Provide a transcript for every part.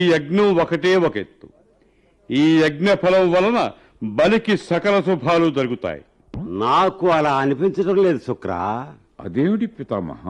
ఈ యజ్ఞం ఒకటే ఒక ఎత్తు ఈ యజ్ఞ ఫలం వలన బలికి సకల శుభాలు జరుగుతాయి నాకు అలా అనిపించడం లేదు శుక్ర అదేమిటి పితామహ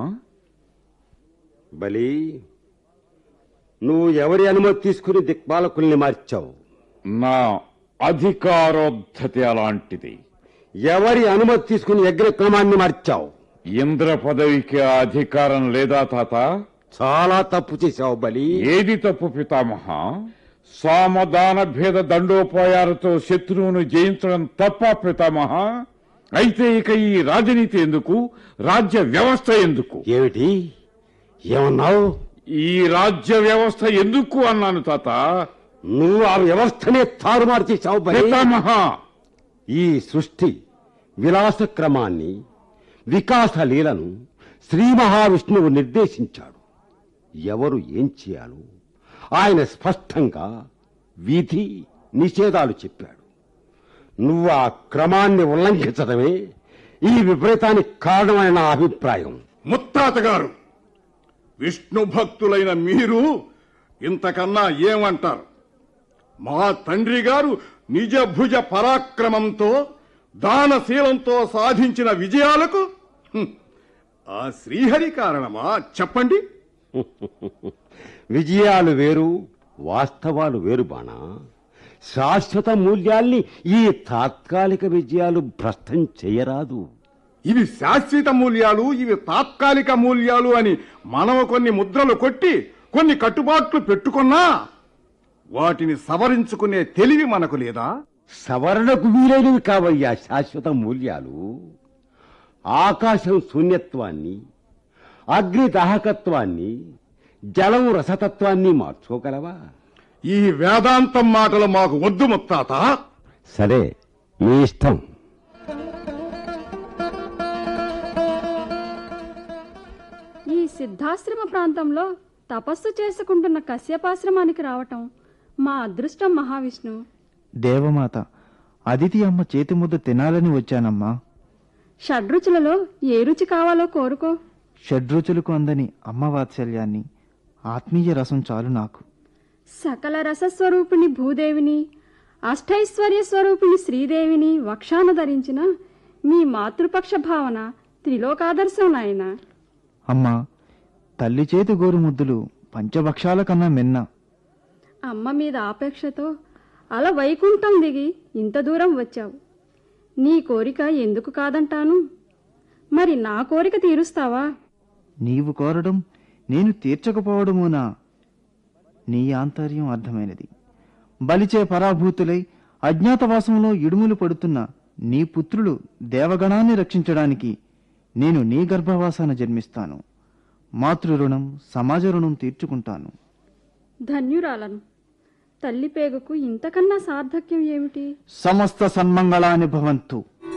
బలి నువ్వు ఎవరి అనుమతి తీసుకుని దిక్పాలకుల్ని మార్చావు నా అధికారోద్ధతి అలాంటిది ఎవరి అనుమతి తీసుకుని యజ్ఞ క్రమాన్ని మార్చావు ఇంద్ర పదవికి ఆ అధికారం లేదా తాత చాలా తప్పు చేశావు బలి ఏది తప్పు పితామహ సామదాన భేద దండోపాయాలతో శత్రువును జయించడం తప్ప పితామహ అయితే ఇక ఈ రాజనీతి ఎందుకు రాజ్య వ్యవస్థ ఎందుకు ఏమిటి ఏమన్నావు ఈ రాజ్య వ్యవస్థ ఎందుకు అన్నాను తాత నువ్వు ఆ వ్యవస్థనే తారుమారు చేశావు బలి పితామహ ఈ సృష్టి విలాస క్రమాన్ని వికాస లీలను శ్రీ మహావిష్ణువు నిర్దేశించాడు ఎవరు ఏం చేయాలో ఆయన స్పష్టంగా విధి నిషేధాలు చెప్పాడు నువ్వు ఆ క్రమాన్ని ఉల్లంఘించడమే ఈ విపరీతానికి కారణమైన నా అభిప్రాయం ముత్తాత గారు విష్ణు భక్తులైన మీరు ఇంతకన్నా ఏమంటారు మా తండ్రి గారు నిజ భుజ పరాక్రమంతో దానశీలంతో సాధించిన విజయాలకు హ్మ్, ఆ శ్రీహరి కారణమా చెప్పండి విజయాలు వేరు వాస్తవాలు వేరు బాణా శాశ్వత మూల్యాల్ని ఈ తాత్కాలిక విజయాలు భ్రష్టం చేయరాదు ఇవి శాశ్వత మూల్యాలు ఇవి తాత్కాలిక మూల్యాలు అని మనం కొన్ని ముద్రలు కొట్టి కొన్ని కట్టుబాట్లు పెట్టుకున్నా వాటిని సవరించుకునే తెలివి మనకు లేదా సవరణకు వీలైనవి కావయ్యా శాశ్వత మూల్యాలు ఆకాశం శూన్యత్వాన్ని అగ్ని దాహకత్వాన్ని జలం రసతత్వాన్ని మార్చుకోగలవా ఈ వేదాంతం మాటలు మాకు వద్దు ముత్తాత సరే మీ ఇష్టం ఈ సిద్ధాశ్రమ ప్రాంతంలో తపస్సు చేసుకుంటున్న కశ్యపాశ్రమానికి రావటం మా అదృష్టం మహావిష్ణు దేవమాత అదితి అమ్మ చేతి ముద్ద తినాలని వచ్చానమ్మా షడ్రుచులలో ఏ రుచి కావాలో కోరుకో షడ్రుచులకు అందని అమ్మ వాత్సల్యాన్ని ఆత్మీయ రసం చాలు నాకు సకల రసస్వరూపిణి భూదేవిని అష్టైశ్వర్య స్వరూపిణి శ్రీదేవిని వక్షాన ధరించిన మీ మాతృపక్ష భావన త్రిలోకాదర్శం నాయనా అమ్మా తల్లి చేతి గోరు ముద్దులు పంచభక్షాల కన్నా మిన్న అమ్మ మీద ఆపేక్షతో అలా వైకుంఠం దిగి ఇంత దూరం వచ్చావు నీ కోరిక ఎందుకు కాదంటాను మరి నా కోరిక తీరుస్తావా నీవు కోరడం నేను తీర్చకపోవడమునా నీ ఆంతర్యం అర్థమైనది బలిచే పరాభూతులై అజ్ఞాతవాసంలో ఇడుములు పడుతున్న నీ పుత్రులు దేవగణాన్ని రక్షించడానికి నేను నీ గర్భవాసాన జన్మిస్తాను మాతృ రుణం సమాజ రుణం తీర్చుకుంటాను ధన్యురాలను తల్లి పేగుకు ఇంతకన్నా సార్థక్యం ఏమిటి సమస్త సన్మంగళాని భవంతు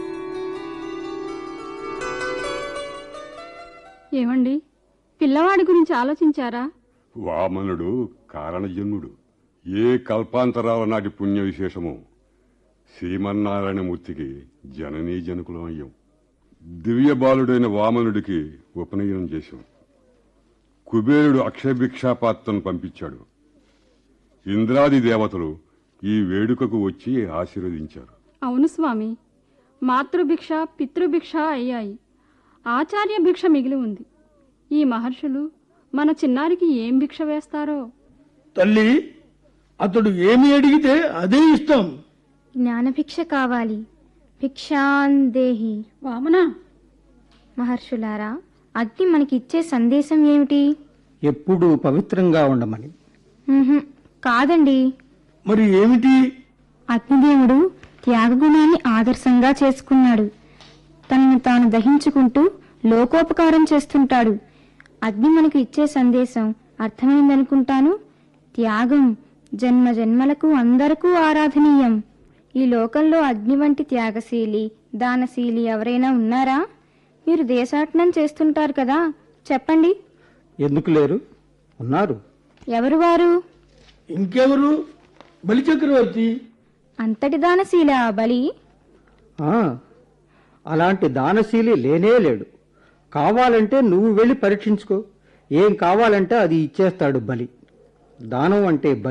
ఏమండి పిల్లవాడి గురించి ఆలోచించారా వామనుడు కారణజన్ముడు ఏ కల్పాంతరాల నాటి పుణ్య విశేషమో శ్రీమన్నారాయణమూర్తికి జననీ జనకులం అయ్యాం దివ్య బాలుడైన వామనుడికి ఉపనయనం చేశాం కుబేరుడు అక్షయభిక్షాపాత్రను పంపించాడు ఇంద్రాది దేవతలు ఈ వేడుకకు వచ్చి ఆశీర్వదించారు అవును స్వామి మాతృభిక్ష పితృభిక్ష అయ్యాయి ఆచార్య భిక్ష మిగిలి ఉంది ఈ మహర్షులు మన చిన్నారికి ఏం భిక్ష వేస్తారో తల్లి అతడు ఏమి అడిగితే అదే ఇస్తాం జ్ఞానభిక్ష కావాలి భిక్షాందేహి వామనా మహర్షులారా అగ్ని మనకి ఇచ్చే సందేశం ఏమిటి ఎప్పుడు పవిత్రంగా ఉండమని ఉహుం, కాదండి మరి ఏమిటి అగ్నిదేవుడు త్యాగగుణాన్ని ఆదర్శంగా చేసుకున్నాడు తనను తాను దహించుకుంటూ లోకోపకారం చేస్తుంటాడు అగ్ని మనకు ఇచ్చే సందేశం అర్థమైందనుకుంటాను త్యాగం జన్మ జన్మలకు అందరికీ ఆరాధనీయం ఈ లోకంలో అగ్ని వంటి త్యాగశీలి దానశీలి ఎవరైనా ఉన్నారా మీరు దేశాటనం చేస్తుంటారు కదా చెప్పండి ఎందుకు లేరు ఉన్నారు ఎవరు వారు ఇంకెవరు బలిచక్రవర్తి అంతటి దానశీల ఆ బలి ఆ, అలాంటి దానశీలి లేనే లేడు కావాలంటే నువ్వు వెళ్ళి పరీక్షించుకో ఏం కావాలంటే అది ఇచ్చేస్తాడు బలి దానం అంటే బలి